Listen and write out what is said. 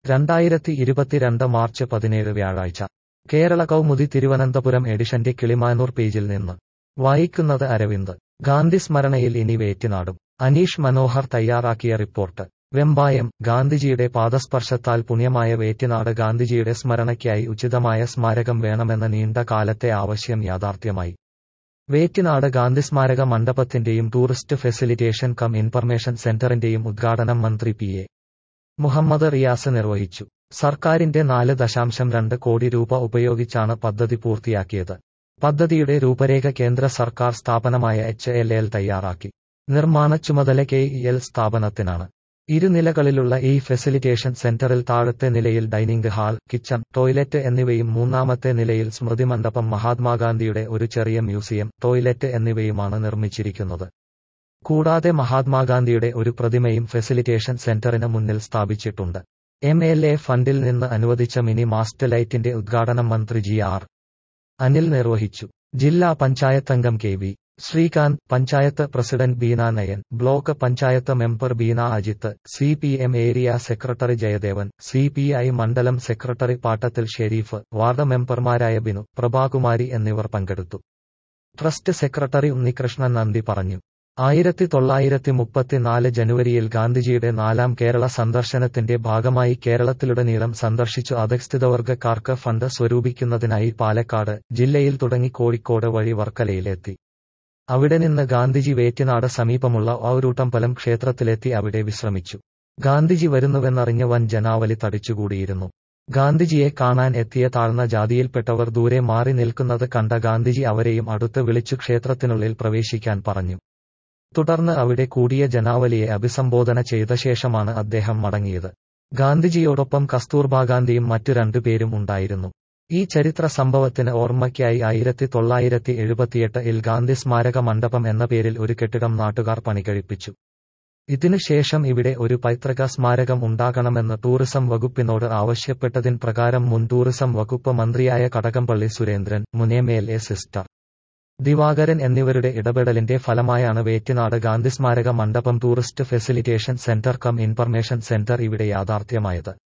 രണ്ടായിരത്തി ഇരുപത്തിരണ്ട് മാർച്ച് പതിനേഴ് വ്യാഴാഴ്ച കേരള കൗമുദി തിരുവനന്തപുരം എഡിഷന്റെ കിളിമാനൂർ പേജിൽ നിന്ന് വായിക്കുന്നത് അരവിന്ദ് ഗാന്ധി സ്മരണയിൽ ഇനി വേറ്റിനാടും അനീഷ് മനോഹർ തയ്യാറാക്കിയ റിപ്പോർട്ട് വെമ്പായം ഗാന്ധിജിയുടെ പാദസ്പർശത്താൽ പുണ്യമായ വേറ്റിനാട് ഗാന്ധിജിയുടെ സ്മരണയ്ക്കായി ഉചിതമായ സ്മാരകം വേണമെന്ന നീണ്ട കാലത്തെ ആവശ്യം യാഥാർത്ഥ്യമായി വേറ്റിനാട് ഗാന്ധി സ്മാരക മണ്ഡപത്തിന്റെയും ടൂറിസ്റ്റ് ഫെസിലിറ്റേഷൻ കം ഇൻഫർമേഷൻ സെന്ററിന്റെയും ഉദ്ഘാടനം മന്ത്രി പി എ മുഹമ്മദ് റിയാസ് നിർവഹിച്ചു സർക്കാരിന്റെ നാല് ദശാംശം രണ്ട് കോടി രൂപ ഉപയോഗിച്ചാണ് പദ്ധതി പൂർത്തിയാക്കിയത് പദ്ധതിയുടെ രൂപരേഖ കേന്ദ്ര സർക്കാർ സ്ഥാപനമായ എച്ച് എൽ എൽ തയ്യാറാക്കി നിർമ്മാണ ചുമതല കെ ഇ എൽ സ്ഥാപനത്തിനാണ് ഇരുനിലകളിലുള്ള ഈ ഫെസിലിറ്റേഷൻ സെന്ററിൽ താഴത്തെ നിലയിൽ ഡൈനിംഗ് ഹാൾ കിച്ചൺ ടോയ്ലറ്റ് എന്നിവയും മൂന്നാമത്തെ നിലയിൽ സ്മൃതി മണ്ഡപം മഹാത്മാഗാന്ധിയുടെ ഒരു ചെറിയ മ്യൂസിയം ടോയ്ലറ്റ് എന്നിവയുമാണ് നിർമ്മിച്ചിരിക്കുന്നത് കൂടാതെ മഹാത്മാഗാന്ധിയുടെ ഒരു പ്രതിമയും ഫെസിലിറ്റേഷൻ സെന്ററിന് മുന്നിൽ സ്ഥാപിച്ചിട്ടുണ്ട് എം എൽ എ ഫണ്ടിൽ നിന്ന് അനുവദിച്ച മിനി മാസ്റ്റ് ലൈറ്റിന്റെ ഉദ്ഘാടനം മന്ത്രി ജി ആർ അനിൽ നിർവഹിച്ചു ജില്ലാ പഞ്ചായത്തംഗം K V Sreekanth panchayat president Beena Nayan block panchayat member Beena Ajith C P M area secretary Jayadevan C P I മണ്ഡലം സെക്രട്ടറി പാട്ടത്തിൽ ഷെരീഫ് വാർഡ് മെമ്പർമാരായ ബിനു പ്രഭാകുമാരി എന്നിവർ പങ്കെടുത്തു ട്രസ്റ്റ് സെക്രട്ടറി ഉണ്ണികൃഷ്ണൻ നന്ദി പറഞ്ഞു ആയിരത്തി തൊള്ളായിരത്തി മുപ്പത്തിനാല് ജനുവരിയിൽ ഗാന്ധിജിയുടെ നാലാം കേരള സന്ദർശനത്തിന്റെ ഭാഗമായി കേരളത്തിലുടനീളം സന്ദർശിച്ചു അധസ്ഥിതവർഗക്കാർക്ക് ഫണ്ട് സ്വരൂപിക്കുന്നതിനായി പാലക്കാട് ജില്ലയിൽ തുടങ്ങി കോഴിക്കോട് വഴി വർക്കലയിലെത്തി അവിടെ നിന്ന് ഗാന്ധിജി വേറ്റിനാട് സമീപമുള്ള ഔരൂട്ടമ്പലം ക്ഷേത്രത്തിലെത്തി അവിടെ വിശ്രമിച്ചു ഗാന്ധിജി വരുന്നുവെന്നറിഞ്ഞ വൻ ജനാവലി തടിച്ചുകൂടിയിരുന്നു ഗാന്ധിജിയെ കാണാൻ എത്തിയ താഴ്ന്ന ജാതിയിൽപ്പെട്ടവർ ദൂരെ മാറി നിൽക്കുന്നത് കണ്ട ഗാന്ധിജി അവരെയും അടുത്ത് വിളിച്ചു ക്ഷേത്രത്തിനുള്ളിൽ പ്രവേശിക്കാൻ പറഞ്ഞു തുടർന്ന് അവിടെ കൂടിയ ജനാവലിയെ അഭിസംബോധന ചെയ്ത ശേഷമാണ് അദ്ദേഹം മടങ്ങിയത് ഗാന്ധിജിയോടൊപ്പം കസ്തൂർബാ ഗാന്ധിയും മറ്റു രണ്ടുപേരും ഉണ്ടായിരുന്നു ഈ ചരിത്ര സംഭവത്തിന് ഓർമ്മയ്ക്കായി ആയിരത്തി തൊള്ളായിരത്തി എഴുപത്തിയെട്ട് ഇൽ ഗാന്ധി സ്മാരക മണ്ഡപം എന്ന പേരിൽ ഒരു കെട്ടിടം നാട്ടുകാർ പണികഴിപ്പിച്ചു ഇതിനുശേഷം ഇവിടെ ഒരു പൈതൃക സ്മാരകം ഉണ്ടാകണമെന്ന് ടൂറിസം വകുപ്പിനോട് ആവശ്യപ്പെട്ടതിൻ പ്രകാരം മുൻ ടൂറിസം വകുപ്പ് മന്ത്രിയായ കടകംപള്ളി സുരേന്ദ്രൻ മുൻ M L A sister Divakaran എന്നിവരുടെ ഇടപെടലിന്റെ ഫലമായാണ് വേറ്റിനാട് ഗാന്ധി സ്മാരക മണ്ഡപം tourist facilitation centre cum information centre ഇവിടെ യാഥാർത്ഥ്യമായത്